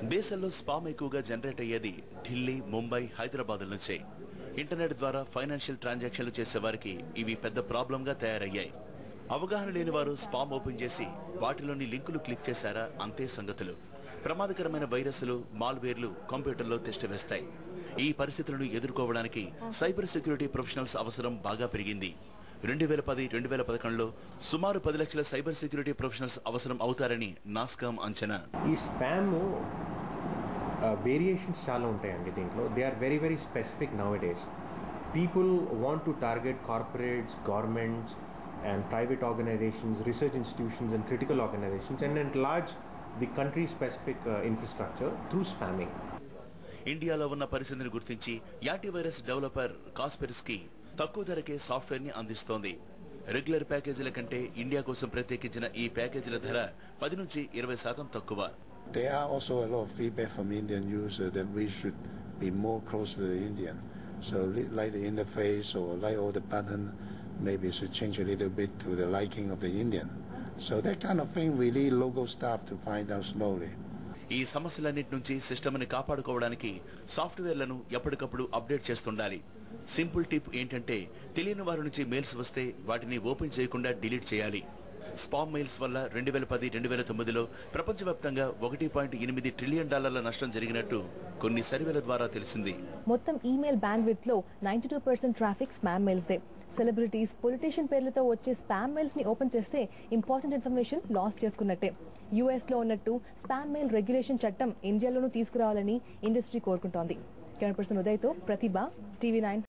దేశంలో స్పామ్ ఎక్కువగా జనరేట్ అయ్యేది ఢిల్లీ ముంబై హైదరాబాద్ నుంచే ఇంటర్నెట్ ద్వారా ఫైనాన్షియల్ ట్రాన్సాక్షన్లు చేసే వారికి ఇవి పెద్ద ప్రాబ్లం గా తయారయ్యాయి అవగాహన లేని వారు స్పామ్ ఓపెన్ చేసి వాటిలోని లింకులు క్లిక్ చేశారా అంతే సంగతులు ప్రమాదకరమైన వైరస్లు మాల్వేర్లు కంప్యూటర్లో తిష్టవేస్తాయి ఈ పరిస్థితులను ఎదుర్కోవడానికి సైబర్ సెక్యూరిటీ ప్రొఫెషనల్స్ అవసరం బాగా పెరిగింది రెండు వేల పది రెండు వేల పదకొండులో సుమారు పది లక్షల సైబర్ సెక్యూరిటీ ప్రొఫెషనల్స్ అవసరం అవుతారని నాస్కామ్ అంచనా ఈ స్పామ్ వేరియేషన్స్ చాలా ఉంటాయండి దీంట్లో they are very very specific nowadays people want to target corporates governments and private organisations research institutions and critical organisations and and large the country specific infrastructure through spamming ఇండియాలో ఉన్న పరిస్థితిని గుర్తించి antivirus developer కాస్పెరిస్కి తక్కువ ధరకే software ని అందిస్తోంది regular ప్యాకేజీల కంటే India కోసం ప్రత్యేకించిన ఈ ప్యాకేజీల ధర పది నుంచి ఇరవై శాతం తక్కువ There are also a lot of feedback from Indian users that we should be more close to the Indian. So li- like the interface or like all the button, maybe should change a little bit to the liking of the Indian. So that kind of thing we need local staff to find out slowly. ఈ సమస్యలన్నిటి నుంచి సిస్టమ్ని కాపాడుకోవడానికి సాఫ్ట్వేర్లను ఎప్పటికప్పుడు update చేస్తుండాలి simple tip ఏంటంటే తెలియని వారి నుంచి mails వస్తే వాటిని ఓపెన్ చేయకుండా డిలీట్ చేయాలి స్పామ్ మెయిల్స్ వల్ల రెండు వేల పది రెండు వేల తొమ్మిదిలో ప్రపంచవ్యాప్తంగా ఒకటి పాయింట్ ఎనిమిది ట్రిలియన్ డాలర్ల నష్టం జరిగినట్టు కొన్ని సర్వేల ద్వారా తెలిసింది మొత్తం ఈమెయిల్ బ్యాండ్విడ్త్ లో ninety two percent traffic spam mails దే సెలబ్రిటీస్ పొలిటీషియన్ పేర్లతో వచ్చే స్పామ్ మెయిల్స్ ని ఓపెన్ చేస్తే ఇంపార్టెంట్ ఇన్ఫర్మేషన్ లాస్ చేసుకున్నట్టే యుఎస్ లో ఉన్నట్టు స్పామ్ మెయిల్ రెగ్యులేషన్ చట్టం ఇండియాలోనూ తీసుకురావాలని ఇండస్ట్రీ కోరుకుంటోంది కిరణ్ పర్సన్ ఉదయ్తో ప్రతిభ టీవీ నైన్